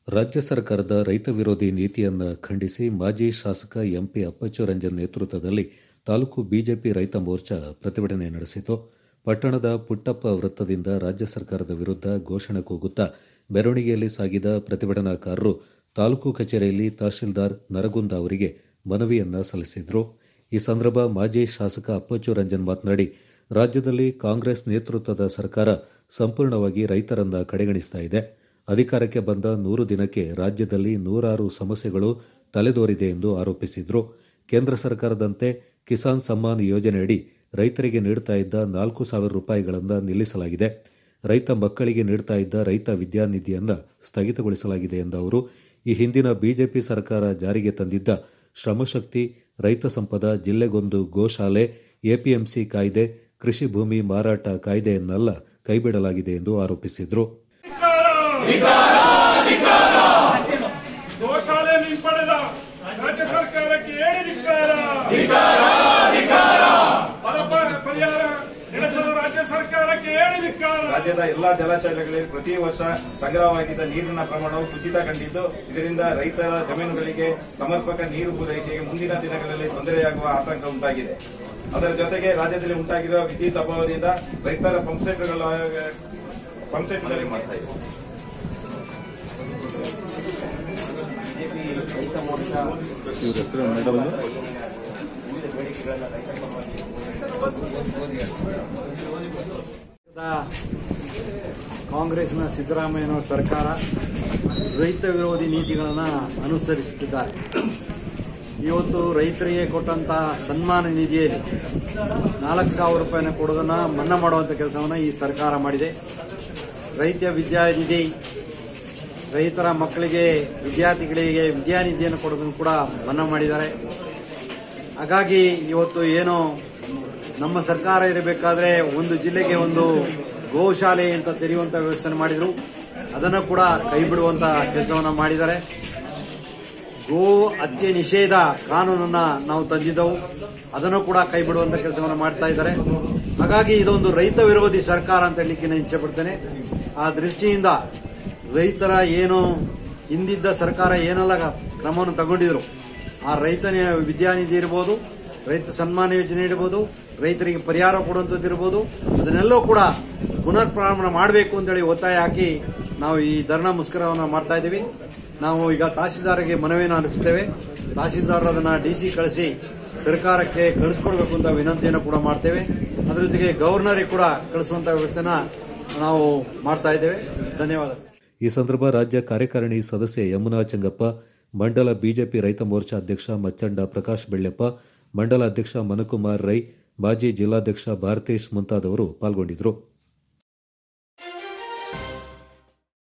ರಾಜ್ಯ ಸರ್ಕಾರದ ರೈತ ವಿರೋಧಿ ನೀತಿಯನ್ನು ಖಂಡಿಸಿ ಮಾಜಿ ಶಾಸಕ ಎಂಪಿ ಅಪ್ಪಚ್ಚು ರಂಜನ್ ನೇತೃತ್ವದಲ್ಲಿ ತಾಲೂಕು ಬಿಜೆಪಿ ರೈತ ಮೋರ್ಚಾ ಪ್ರತಿಭಟನೆ ನಡೆಸಿತು ಪಟ್ಟಣದ ಪುಟ್ಟಪ್ಪ ವೃತ್ತದಿಂದ ರಾಜ್ಯ ಸರ್ಕಾರದ ವಿರುದ್ಧ ಘೋಷಣೆ ಕೂಗುತ್ತಾ ಮೆರವಣಿಗೆಯಲ್ಲಿ ಸಾಗಿದ ಪ್ರತಿಭಟನಾಕಾರರು ತಾಲೂಕು ಕಚೇರಿಯಲ್ಲಿ ತಹಶೀಲ್ದಾರ್ ನರಗುಂದ ಅವರಿಗೆ ಮನವಿಯನ್ನ ಸಲ್ಲಿಸಿದರು ಈ ಸಂದರ್ಭ ಮಾಜಿ ಶಾಸಕ ಅಪ್ಪಚ್ಚು ರಂಜನ್ ಮಾತನಾಡಿ ರಾಜ್ಯದಲ್ಲಿ ಕಾಂಗ್ರೆಸ್ ನೇತೃತ್ವದ ಸರ್ಕಾರ ಸಂಪೂರ್ಣವಾಗಿ ರೈತರನ್ನ ಕಡೆಗಣಿಸ್ತಾ ಇದೆ ಅಧಿಕಾರಕ್ಕೆ ಬಂದ ನೂರು ದಿನಕ್ಕೆ ರಾಜ್ಯದಲ್ಲಿ ನೂರಾರು ಸಮಸ್ಯೆಗಳು ತಲೆದೋರಿದೆ ಎಂದು ಆರೋಪಿಸಿದರು ಕೇಂದ್ರ ಸರ್ಕಾರದಂತೆ ಕಿಸಾನ್ ಸಮ್ಮಾನ್ ಯೋಜನೆಯಡಿ ರೈತರಿಗೆ ನೀಡುತ್ತಾ ಇದ್ದ ನಾಲ್ಕು ಸಾವಿರ ರೂಪಾಯಿಗಳನ್ನು ನಿಲ್ಲಿಸಲಾಗಿದೆ ರೈತ ಮಕ್ಕಳಿಗೆ ನೀಡುತ್ತಾ ಇದ್ದ ರೈತ ವಿದ್ಯಾನಿಧಿಯನ್ನ ಸ್ಥಗಿತಗೊಳಿಸಲಾಗಿದೆ ಎಂದ ಅವರು ಈ ಹಿಂದಿನ ಬಿಜೆಪಿ ಸರ್ಕಾರ ಜಾರಿಗೆ ತಂದಿದ್ದ ಶ್ರಮಶಕ್ತಿ ರೈತ ಸಂಪದ ಜಿಲ್ಲೆಗೊಂದು ಗೋಶಾಲೆ ಎಪಿಎಂಸಿ ಕಾಯ್ದೆ ಕೃಷಿ ಭೂಮಿ ಮಾರಾಟ ಕಾಯ್ದೆಯನ್ನೆಲ್ಲ ಕೈಬಿಡಲಾಗಿದೆ ಎಂದು ಆರೋಪಿಸಿದರು ಗೋಶಾಲೆ ಹಿಂಪಡೆದ ರಾಜ್ಯ ಸರ್ಕಾರಕ್ಕೆ ಹೇಳಿ ಧಿಕ್ಕಾರ ಬರಬರ ಪರಿಹಾರ ನಡೆಸಲು ರಾಜ್ಯ ಸರ್ಕಾರಕ್ಕೆ ಹೇಳಿ ಧಿಕ್ಕಾರ ರಾಜ್ಯದ ಎಲ್ಲಾ ಜಲಾಶಯಗಳಲ್ಲಿ ಪ್ರತಿ ವರ್ಷ ಸಂಗ್ರಹವಾಗಿದ್ದ ನೀರಿನ ಪ್ರಮಾಣವು ಕುಸಿತ ಕಂಡಿದ್ದು ಇದರಿಂದ ರೈತರ ಜಮೀನುಗಳಿಗೆ ಸಮರ್ಪಕ ನೀರು ಪೂರೈಕೆಗೆ ಮುಂದಿನ ದಿನಗಳಲ್ಲಿ ತೊಂದರೆಯಾಗುವ ಆತಂಕ ಉಂಟಾಗಿದೆ ಅದರ ಜೊತೆಗೆ ರಾಜ್ಯದಲ್ಲಿ ಉಂಟಾಗಿರುವ ವಿದ್ಯುತ್ ಅಭಾವದಿಂದ ರೈತರ ಪಂಪ್ಸೆಟ್ಗಳ ಪಂಪ್ಸೆಟ್ಗಳಲ್ಲಿ ಮಾಡ್ತಾ ಇದೆ ಕಾಂಗ್ರೆಸ್ನ ಸಿದ್ದರಾಮಯ್ಯನವರ ಸರ್ಕಾರ ರೈತ ವಿರೋಧಿ ನೀತಿಗಳನ್ನು ಅನುಸರಿಸುತ್ತಿದ್ದಾರೆ ಇವತ್ತು ರೈತರಿಗೆ ಕೊಟ್ಟಂತ ಸನ್ಮಾನ ನಿಧಿಯಲ್ಲಿ ನಾಲ್ಕು ಸಾವಿರ ರೂಪಾಯಿನ ಕೊಡೋದನ್ನು ಮನ್ನಾ ಮಾಡುವಂಥ ಕೆಲಸವನ್ನು ಈ ಸರ್ಕಾರ ಮಾಡಿದೆ ರೈತ ವಿದ್ಯಾನಿಧಿ ರೈತರ ಮಕ್ಕಳಿಗೆ ವಿದ್ಯಾರ್ಥಿಗಳಿಗೆ ವಿದ್ಯಾನಿಧಿಯನ್ನು ಕೊಡೋದನ್ನು ಕೂಡ ಮನ್ನಾ ಮಾಡಿದ್ದಾರೆ ಹಾಗಾಗಿ ಇವತ್ತು ಏನು ನಮ್ಮ ಸರ್ಕಾರ ಇರಬೇಕಾದ್ರೆ ಒಂದು ಜಿಲ್ಲೆಗೆ ಒಂದು ಗೋಶಾಲೆ ಅಂತ ತೆರೆಯುವಂತ ವ್ಯವಸ್ಥೆ ಮಾಡಿದ್ರು ಅದನ್ನು ಕೂಡ ಕೈ ಬಿಡುವಂತ ಕೆಲಸವನ್ನ ಮಾಡಿದ್ದಾರೆ ಗೋ ಹತ್ಯೆ ನಿಷೇಧ ಕಾನೂನನ್ನ ನಾವು ತಂದಿದ್ದೆವು ಅದನ್ನು ಕೂಡ ಕೈ ಬಿಡುವಂತ ಕೆಲಸವನ್ನ ಮಾಡ್ತಾ ಇದ್ದಾರೆ ಹಾಗಾಗಿ ಇದೊಂದು ರೈತ ವಿರೋಧಿ ಸರ್ಕಾರ ಅಂತ ಹೇಳಲಿಕ್ಕೆ ನಾನು ಇಚ್ಛೆ ಪಡ್ತೇನೆ ಆ ದೃಷ್ಟಿಯಿಂದ ರೈತರ ಏನು ಹಿಂದಿದ್ದ ಸರ್ಕಾರ ಏನೆಲ್ಲ ಕ್ರಮವನ್ನು ತಗೊಂಡಿದ್ರು ಆ ರೈತನ ವಿದ್ಯಾನಿಧಿ ಇರ್ಬೋದು ರೈತ ಸನ್ಮಾನ ಯೋಜನೆ ಇರ್ಬೋದು ರೈತರಿಗೆ ಪರಿಹಾರ ಕೊಡುವಂಥದ್ದು ಇರ್ಬೋದು ಅದನ್ನೆಲ್ಲವೂ ಕೂಡ ಪುನರ್ ಪ್ರಾರಂಭ ಮಾಡಬೇಕು ಅಂತೇಳಿ ಒತ್ತಾಯ ಹಾಕಿ ನಾವು ಈ ಧರಣ ಮುಷ್ಕರವನ್ನು ಮಾಡ್ತಾ ಇದ್ದೀವಿ ನಾವು ಈಗ ತಹಸೀಲ್ದಾರ್ಗೆ ಮನವಿಯನ್ನು ಅರ್ಪಿಸ್ತೇವೆ ತಹಸೀಲ್ದಾರ್ ಅದನ್ನು ಡಿ ಸಿ ಕಳಿಸಿ ಸರ್ಕಾರಕ್ಕೆ ಕಳಿಸ್ಕೊಡ್ಬೇಕು ಅಂತ ವಿನಂತಿಯನ್ನು ಕೂಡ ಮಾಡ್ತೇವೆ ಅದರ ಜೊತೆಗೆ ಗವರ್ನರಿಗೆ ಕೂಡ ಕಳಿಸುವಂತ ವ್ಯವಸ್ಥೆನ ನಾವು ಮಾಡ್ತಾ ಇದ್ದೇವೆ ಧನ್ಯವಾದಗಳು ಈ ಸಂದರ್ಭ ರಾಜ್ಯ ಕಾರ್ಯಕಾರಿಣಿ ಸದಸ್ಯ ಯಮುನಾ ಚಂಗಪ್ಪ ಮಂಡಲ ಬಿಜೆಪಿ ರೈತ ಮೋರ್ಚಾ ಅಧ್ಯಕ್ಷ ಮಚ್ಚಂಡ ಪ್ರಕಾಶ್ ಬೆಳ್ಳೆಪ್ಪ ಮಂಡಲ ಅಧ್ಯಕ್ಷ ಮನಕುಮಾರ್ ರೈ ಮಾಜಿ ಜಿಲ್ಲಾಧ್ಯಕ್ಷ ಭಾರತೇಶ್ ಮುಂತಾದವರು ಪಾಲ್ಗೊಂಡಿದ್ದರು